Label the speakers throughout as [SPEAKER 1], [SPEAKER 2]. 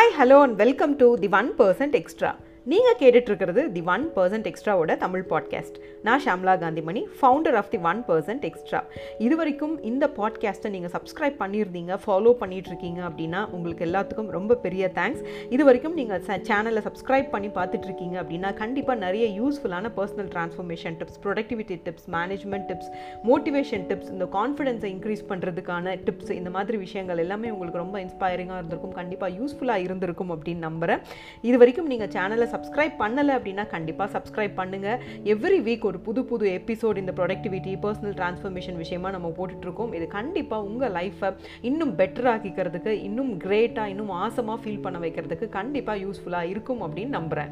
[SPEAKER 1] Hi hello and welcome to the one percent extra நீங்கள் கேட்டுட்ருக்கிறது the one percent எக்ஸ்ட்ராவோட Tamil podcast நான் Shamla Gandhimani founder of the one percent extra இது வரைக்கும் இந்த பாட்காஸ்ட்டை நீங்கள் சப்ஸ்கிரைப் பண்ணியிருந்தீங்க ஃபாலோ பண்ணிகிட்ருக்கீங்க அப்படின்னா உங்களுக்கு எல்லாத்துக்கும் ரொம்ப பெரிய தேங்க்ஸ் இது வரைக்கும் நீங்கள் சேனலை சப்ஸ்கிரைப் பண்ணி பார்த்துட்ருக்கீங்க அப்படின்னா கண்டிப்பாக நிறைய யூஸ்ஃபுல்லான personal transformation tips productivity tips management tips motivation tips இந்த கான்ஃபிடென்ஸை இன்க்ரீஸ் பண்ணுறதுக்கான டிப்ஸ் இந்த மாதிரி விஷயங்கள் எல்லாமே உங்களுக்கு ரொம்ப இன்ஸ்பைரிங்காக இருந்திருக்கும் கண்டிப்பாக யூஸ்ஃபுல்லாக இருந்திருக்கும் அப்படின்னு நம்புகிறேன் இது வரைக்கும் நீங்கள் சேனலை சப்ஸ்கிரைப் பண்ணலை அப்படின்னா கண்டிப்பாக சப்ஸ்கிரைப் பண்ணுங்கள் எவ்ரி வீக் ஒரு புது புது எபிசோட் இந்த ப்ரொடக்டிவிட்டி பர்சனல் ட்ரான்ஸ்ஃபர்மேஷன் விஷயமா நம்ம போட்டுட்ருக்கோம் இது கண்டிப்பாக உங்கள் லைஃப்பை இன்னும் பெட்டர் ஆக்கிக்கிறதுக்கு இன்னும் கிரேட்டாக இன்னும் ஆசமாக ஃபீல் பண்ண வைக்கிறதுக்கு கண்டிப்பாக யூஸ்ஃபுல்லாக இருக்கும் அப்படின்னு நம்புகிறேன்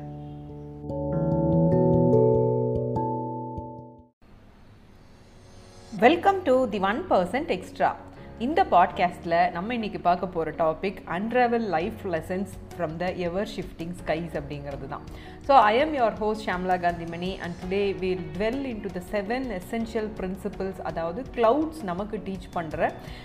[SPEAKER 1] welcome to the one percent extra இந்த பாட்காஸ்ட்டில் நம்ம இன்றைக்கி பார்க்க போகிற topic unravel life lessons from the ever shifting skies அப்படிங்கிறது தான் so I am your host Shamla Gandhimani and today will dwell in to the seven essential principles அதாவது க்ளவுட்ஸ் நமக்கு டீச் பண்ணுற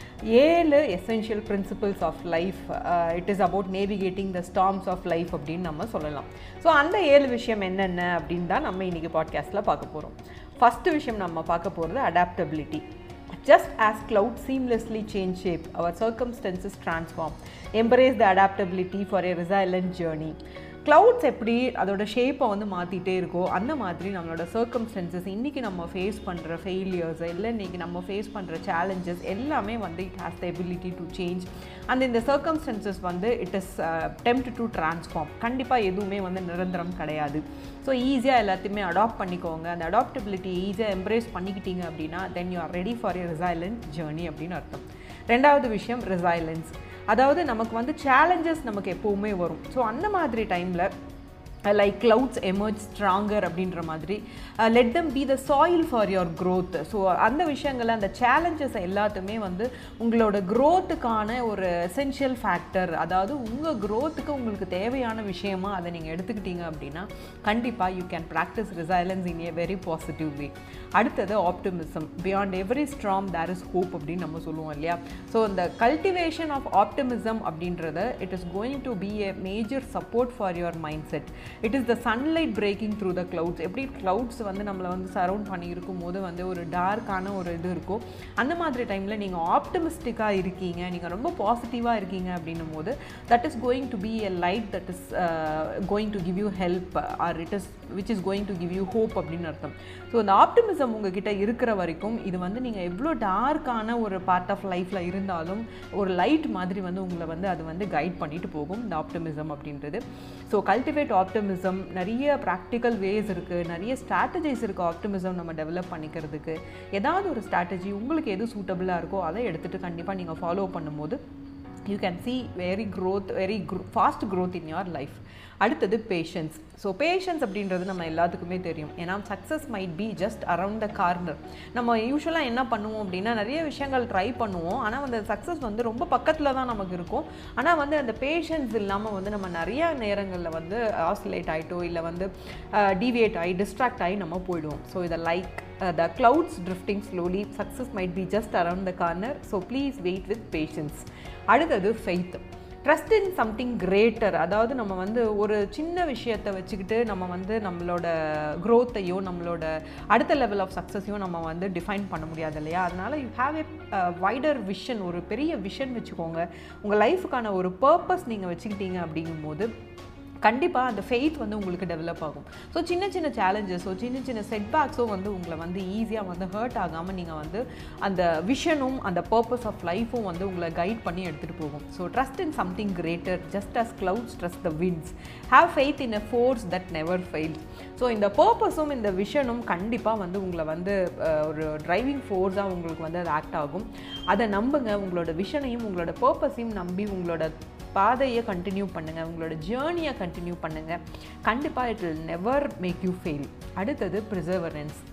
[SPEAKER 1] ஏழு essential principles of life it is about navigating the storms of life அப்படின்னு நம்ம சொல்லலாம் so அந்த ஏழு விஷயம் என்னென்ன அப்படின்னு தான் நம்ம இன்றைக்கி பாட்காஸ்ட்டில் பார்க்க போகிறோம் ஃபஸ்ட்டு விஷயம் நம்ம பார்க்க போகிறது adaptability Just as clouds seamlessly change shape, our circumstances transform. Embrace the adaptability for a resilient journey. Clouds எப்படி அதோட ஷேப்பை வந்து மாற்றிட்டே இருக்கோ அந்த மாதிரி நம்மளோட சர்க்கம்ஸ்டன்சஸ் இன்றைக்கி நம்ம ஃபேஸ் பண்ணுற ஃபெயிலியர்ஸ் இல்லை இன்றைக்கி நம்ம ஃபேஸ் பண்ணுற சேலஞ்சஸ் எல்லாமே வந்து it has the ability to change அந்த இந்த சர்க்கம்ஸ்டன்சஸ் வந்து it is tempt to transform கண்டிப்பாக எதுவுமே வந்து நிரந்தரம் கிடையாது ஸோ ஈஸியாக எல்லாத்தையுமே அடாப்ட் பண்ணிக்கோங்க அந்த அடாப்டபிலிட்டி ஈஸியாக எம்ப்ரேஸ் பண்ணிக்கிட்டீங்க அப்படின்னா then you are ready for a resilient journey அப்படின்னு அர்த்தம் ரெண்டாவது விஷயம் ரிசைலன்ஸ் அதாவது நமக்கு வந்து சேலஞ்சஸ் நமக்கு எப்போவுமே வரும் ஸோ அந்த மாதிரி டைமில் லைக் க்ளவுட்ஸ் எமர்ஜ் ஸ்ட்ராங்கர் அப்படின்ற மாதிரி let them be the soil for your growth so அந்த விஷயங்கள் அந்த சேலஞ்சஸ் எல்லாத்துமே வந்து உங்களோட க்ரோத்துக்கான ஒரு எசென்ஷியல் ஃபேக்டர் அதாவது உங்கள் க்ரோத்துக்கு உங்களுக்கு தேவையான விஷயமா அதை நீங்கள் எடுத்துக்கிட்டீங்க அப்படின்னா கண்டிப்பாக you can practise resilience in a very positive way அடுத்தது optimism beyond every storm there is hope அப்படின்னு நம்ம சொல்லுவோம் இல்லையா ஸோ இந்த கல்டிவேஷன் ஆஃப் ஆப்டிமிசம் அப்படின்றத it is going to be a major support for your mindset it is the sunlight breaking through the clouds எப்படி clouds வந்து நம்மளை வந்து சரௌண்ட் பண்ணி இருக்கும் போது வந்து ஒரு டார்க்கான ஒரு இது இருக்கும் அந்த மாதிரி டைமில் நீங்கள் ஆப்டமிஸ்டிக்காக இருக்கீங்க நீங்கள் ரொம்ப பாசிட்டிவாக இருக்கீங்க அப்படின்னும் போது that is going to be a light that is going to give you help or it is which is going to give you hope அப்படின்னு அர்த்தம் ஸோ இந்த ஆப்டிமிசம் உங்ககிட்ட இருக்கிற வரைக்கும் இது வந்து நீங்கள் எவ்வளோ டார்க்கான ஒரு பார்ட் ஆஃப் லைஃப்பில் இருந்தாலும் ஒரு லைட் மாதிரி வந்து உங்களை வந்து அது வந்து கைட் பண்ணிட்டு போகும் இந்த ஆப்டிமிசம் அப்படின்றது ஸோ கல்டிவேட் ஆப்டிமிசம் நிறைய ப்ராக்டிக்கல் வேஸ் இருக்குது நிறைய ஸ்ட்ராட்டஜிஸ் இருக்குது ஆப்டிமிசம் நம்ம டெவலப் பண்ணிக்கிறதுக்கு ஏதாவது ஒரு ஸ்ட்ராட்டஜி உங்களுக்கு எது சூட்டபிளாக இருக்கோ அதை எடுத்துகிட்டு கண்டிப்பாக நீங்கள் ஃபாலோ பண்ணும்போது you can see very growth very grow fast growth in your life அடுத்தது பேஷன்ஸ் ஸோ பேஷன்ஸ் அப்படின்றது நம்ம எல்லாத்துக்குமே தெரியும் ஏன்னா success might be just around the corner நம்ம யூஸ்வலாக என்ன பண்ணுவோம் அப்படின்னா நிறைய விஷயங்கள் ட்ரை பண்ணுவோம் ஆனால் அந்த சக்ஸஸ் வந்து ரொம்ப பக்கத்தில் தான் நமக்கு இருக்கும் ஆனால் வந்து அந்த பேஷன்ஸ் இல்லாமல் வந்து நம்ம நிறைய நேரங்களில் வந்து ஆசிலேட் ஆகிட்டோ இல்லை வந்து டிவியேட் ஆகி டிஸ்ட்ராக்ட் ஆகி நம்ம போயிடுவோம் ஸோ இதை like the clouds drifting slowly success might be just around the corner so please wait with patience அடுத்தது faith trust in something greater அதாவது நம்ம வந்து ஒரு சின்ன விஷயத்தை வச்சுக்கிட்டு நம்ம வந்து நம்மளோட க்ரோத்தையோ நம்மளோட அடுத்த லெவல் ஆஃப் சக்ஸஸையும் நம்ம வந்து டிஃபைன் பண்ண முடியாது இல்லையா அதனால் you have a wider vision ஒரு பெரிய விஷன் வச்சுக்கோங்க உங்கள் லைஃபுக்கான ஒரு பர்பஸ் நீங்கள் வச்சுக்கிட்டீங்க அப்படிங்கும்போது கண்டிப்பாக அந்த ஃபெய்த் வந்து உங்களுக்கு டெவலப் ஆகும் ஸோ சின்ன சின்ன சேலஞ்சஸோ சின்ன சின்ன செட்பேக்ஸோ வந்து உங்களை வந்து ஈஸியாக வந்து ஹர்ட் ஆகாமல் நீங்கள் வந்து அந்த விஷனும் அந்த பர்பஸ் ஆஃப் லைஃப்பும் வந்து உங்களை கைட் பண்ணி எடுத்துகிட்டு போகும் so trust in something greater just as clouds trust the winds have faith in a force that never fail so இந்த பர்பஸும் இந்த விஷனும் கண்டிப்பாக வந்து உங்களை வந்து ஒரு டிரைவிங் ஃபோர்ஸாக உங்களுக்கு வந்து அது ஆக்ட் ஆகும் அதை நம்புங்க உங்களோட விஷனையும் உங்களோட பர்பஸையும் நம்பி உங்களோட பாதையை கண்டினியூ பண்ணுங்கள் உங்களோட ஜேர்னியை கண்டினியூ பண்ணுங்கள் கண்டிப்பாக it will never make you fail அடுத்தது perseverance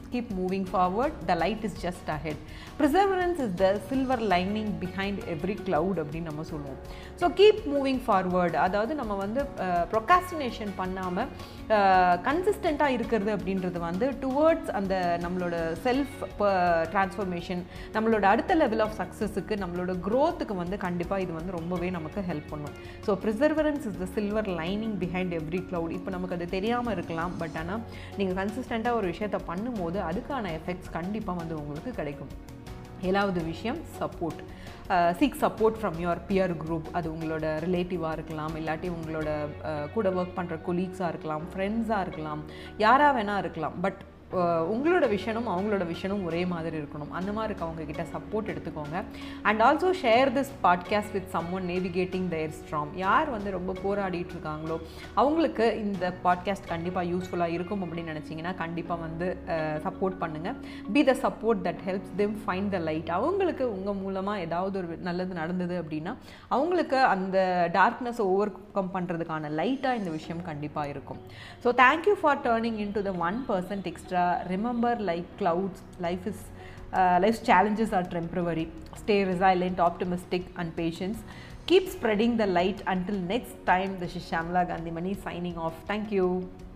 [SPEAKER 1] keep moving forward the light is just ahead perseverance is the silver lining behind every cloud அப்படின்னு நம்ம சொல்லுவோம் ஸோ கீப் மூவிங் ஃபார்வர்ட் அதாவது நம்ம வந்து ப்ரொகாஸ்டினேஷன் பண்ணாமல் கன்சிஸ்டண்ட்டாக இருக்கிறது அப்படின்றது வந்து டுவர்ட்ஸ் அந்த நம்மளோட செல்ஃப் ட்ரான்ஸ்ஃபர்மேஷன் நம்மளோட அடுத்த லெவல் ஆஃப் சக்ஸஸுக்கு நம்மளோட க்ரோத்துக்கு வந்து கண்டிப்பாக இது வந்து ரொம்பவே நமக்கு ஹெல்ப் பண்ணும் so perseverance is the silver lining behind every cloud இப்போ நமக்கு அது தெரியாமல் இருக்கலாம் பட் ஆனால் நீங்கள் கன்சிஸ்டண்ட்டாக ஒரு விஷயத்தை பண்ணும்போது அதுக்கான எஃபெக்ட்ஸ் கண்டிப்பாக வந்து உங்களுக்கு கிடைக்கும் ஏழாவது விஷயம் support seek support from your peer group அது உங்களோட ரிலேட்டிவாக இருக்கலாம் இல்லாட்டி உங்களோட கூட ஒர்க் பண்ணுற கொலீக்ஸாக இருக்கலாம் ஃப்ரெண்ட்ஸாக இருக்கலாம் யாராக வேணால் இருக்கலாம் பட் உங்களோட விஷனும் அவங்களோட விஷனும் ஒரே மாதிரி இருக்கணும் அந்த மாதிரி இருக்கவங்க கிட்ட சப்போர்ட் எடுத்துக்கோங்க and also share this podcast with some one navigating their strong யார் வந்து ரொம்ப போராடிட்டு இருக்காங்களோ அவங்களுக்கு இந்த பாட்காஸ்ட் கண்டிப்பாக யூஸ்ஃபுல்லாக இருக்கும் அப்படின்னு நினச்சிங்கன்னா கண்டிப்பாக வந்து சப்போர்ட் பண்ணுங்கள் be the support that helps them find the light அவங்களுக்கு உங்கள் மூலமாக ஏதாவது ஒரு நல்லது நடந்தது அப்படின்னா அவங்களுக்கு அந்த டார்க்னஸை ஓவர் கம் பண்ணுறதுக்கான லைட்டாக இந்த விஷயம் கண்டிப்பாக இருக்கும் so thank you for turning in to the one percent extra remember like clouds life is uh, life's challenges are temporary stay resilient optimistic and patient keep spreading the light until next time this is shamla gandhimani signing off thank you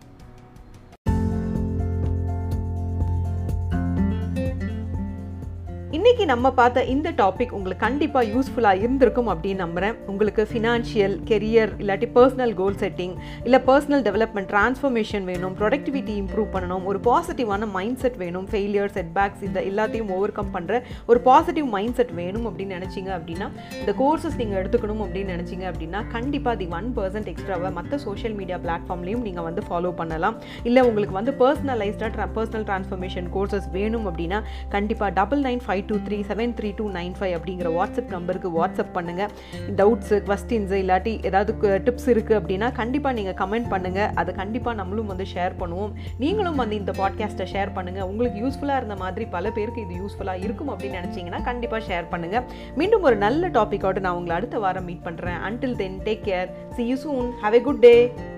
[SPEAKER 1] இன்றைக்கி நம்ம பார்த்த இந்த topic உங்களுக்கு கண்டிப்பாக யூஸ்ஃபுல்லாக இருந்திருக்கும் அப்படின்னு நம்புகிறேன் உங்களுக்கு ஃபினான்ஷியல் கெரியர் இல்லாட்டி பர்சனல் கோல் செட்டிங் இல்லை பர்சனல் டெவலப்மெண்ட் ட்ரான்ஸ்ஃபர்மேஷன் வேணும் ப்ரொடக்டிவிட்டி இம்ப்ரூவ் பண்ணணும் ஒரு பாசிட்டிவான மைண்ட் செட் வேணும் ஃபெயிலியர் செட்பேக்ஸ் இந்த எல்லாத்தையும் ஓவர் கம் பண்ணுற ஒரு பாசிட்டிவ் மைண்ட் செட் வேணும் அப்படின்னு நினச்சிங்க அப்படின்னா இந்த கோர்சஸ் நீங்கள் எடுத்துக்கணும் அப்படின்னு நினச்சிங்க அப்படின்னா கண்டிப்பாக தி ஒன் பர்சன்ட் எக்ஸ்ட்ராவை மற்ற சோஷியல் மீடியா பிளாட்ஃபார்ம்லையும் நீங்கள் வந்து ஃபாலோ பண்ணலாம் இல்லை உங்களுக்கு வந்து பர்சனலைஸ்டாக பர்சனல் ட்ரான்ஸ்ஃபர்மேஷன் கோர்சஸ் வேணும் அப்படின்னா கண்டிப்பாக double nine five two three seven three two nine five அப்படிங்கிற வாட்ஸ்அப் நம்பருக்கு வாட்ஸ்அப் பண்ணுங்கள் டவுட்ஸு கொஸ்டின்ஸு இல்லாட்டி ஏதாவது டிப்ஸ் இருக்குது அப்படின்னா கண்டிப்பாக நீங்கள் கமெண்ட் பண்ணுங்கள் அதை கண்டிப்பாக நம்மளும் வந்து ஷேர் பண்ணுவோம் நீங்களும் வந்து இந்த பாட்காஸ்ட்டை ஷேர் பண்ணுங்கள் உங்களுக்கு யூஸ்ஃபுல்லாக இருந்த மாதிரி பல பேருக்கு இது யூஸ்ஃபுல்லாக இருக்கும் அப்படின்னு நினச்சிங்கன்னா கண்டிப்பாக ஷேர் பண்ணுங்கள் மீண்டும் ஒரு நல்ல டாப்பிக்கோடு நான் உங்களை அடுத்த வாரம் மீட் பண்ணுறேன் until then take care see you soon have a good day